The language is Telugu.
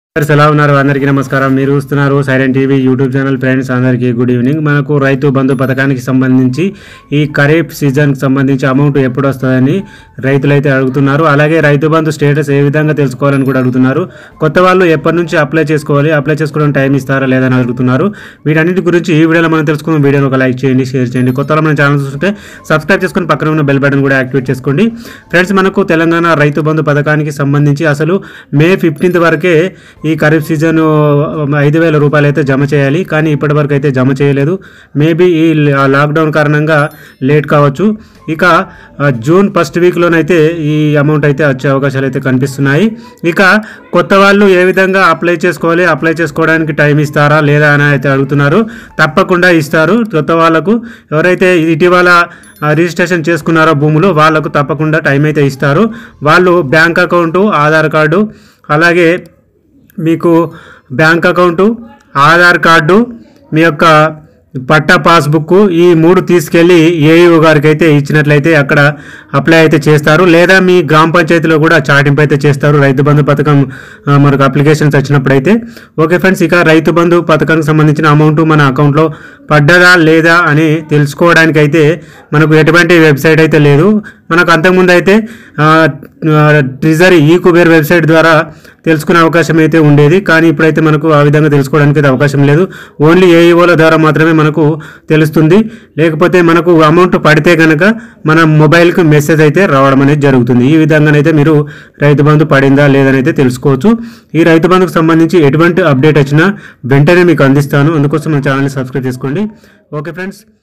ఫ్రెండ్స్ ఎలా ఉన్నారు అందరికీ నమస్కారం మీరు చూస్తున్నారు silent TV YouTube channel friends అందరికీ గుడ్ ఈవినింగ్ మనకు రైతు బంధు పథకానికి సంబంధించి ఈ ఖరీఫ్ సీజన్కి సంబంధించి అమౌంట్ ఎప్పుడు వస్తుందని రైతులు అయితే అడుగుతున్నారు అలాగే రైతు బంధు స్టేటస్ ఏ విధంగా తెలుసుకోవాలని కూడా అడుగుతున్నారు కొత్త వాళ్ళు ఎప్పటి నుంచి అప్లై చేసుకోవాలి అప్లై చేసుకోవడానికి టైం ఇస్తారా లేదని అడుగుతున్నారు వీటన్నిటి గురించి ఈ వీడియోలో మనం తెలుసుకుందాం వీడియోని ఒక లైక్ చేయండి షేర్ చేయండి కొత్త వాళ్ళు మన ఛానల్ చూస్తుంటే సబ్స్క్రైబ్ చేసుకొని పక్కన ఉన్న బెల్ బటన్ కూడా యాక్టివేట్ చేసుకోండి ఫ్రెండ్స్ మనకు తెలంగాణ రైతు బంధు పథకానికి సంబంధించి అసలు మే ఫిఫ్టీన్త్ వరకే ఈ ఖరీఫ్ సీజన్ ఐదు వేల రూపాయలు అయితే జమ చేయాలి కానీ ఇప్పటివరకు అయితే జమ చేయలేదు మేబీ ఈ లాక్డౌన్ కారణంగా లేట్ కావచ్చు ఇక ఆ, జూన్ ఫస్ట్ వీక్లోనైతే ఈ అమౌంట్ అయితే వచ్చే అవకాశాలు అయితే కనిపిస్తున్నాయి ఇక కొత్త వాళ్ళు ఏ విధంగా అప్లై చేసుకోవాలి అప్లై చేసుకోవడానికి టైం ఇస్తారా లేదా అని అయితే అడుగుతున్నారు తప్పకుండా ఇస్తారు కొత్త వాళ్ళకు ఎవరైతే ఇటీవల ఆ, రిజిస్ట్రేషన్ చేసుకున్నారో భూములు వాళ్ళకు తప్పకుండా టైం అయితే ఇస్తారు వాళ్ళు బ్యాంక్ అకౌంటు ఆధార్ కార్డు అలాగే మీకు బ్యాంక్ అకౌంటు ఆధార్ కార్డు మీ యొక్క పట్టా పాస్బుక్ ఈ మూడు తీసుకెళ్ళి ఏఈఓ గారికి అయితే ఇచ్చినట్లయితే అక్కడ అప్లై అయితే చేస్తారు లేదా మీ గ్రామ పంచాయతీలో కూడా చాటింపు అయితే చేస్తారు రైతు బంధు పథకం ఆ, మనకు అప్లికేషన్స్ వచ్చినప్పుడు అయితే ఓకే ఫ్రెండ్స్ ఇక రైతు బంధు పథకానికి సంబంధించిన అమౌంట్ మన అకౌంట్లో పడ్డదా లేదా అని తెలుసుకోవడానికి అయితే మనకు ఎటువంటి వెబ్సైట్ అయితే లేదు మనకు అంతకుముందు అయితే ఆ, ఆ, ట్రిజరీ ఈ కుబేర్ వెబ్సైట్ ద్వారా తెలుసుకునే అవకాశం అయితే ఉండేది కానీ ఇప్పుడైతే మనకు ఆ విధంగా తెలుసుకోవడానికి అయితే అవకాశం లేదు ఓన్లీ ఏఈఓల ద్వారా మాత్రమే మనకు తెలుస్తుంది లేకపోతే మనకు అమౌంట్ పడితే కనుక మన మొబైల్కి మెసేజ్ అయితే రావడం అనేది జరుగుతుంది ఈ విధంగానైతే మీరు రైతు బంధు పడిందా లేదని అయితే తెలుసుకోవచ్చు ఈ రైతు బంధుకు సంబంధించి ఎటువంటి అప్డేట్ వచ్చినా వెంటనే మీకు అందిస్తాను అందుకోసం మన ఛానల్ని సబ్స్క్రైబ్ చేసుకోండి ఓకే ఫ్రెండ్స్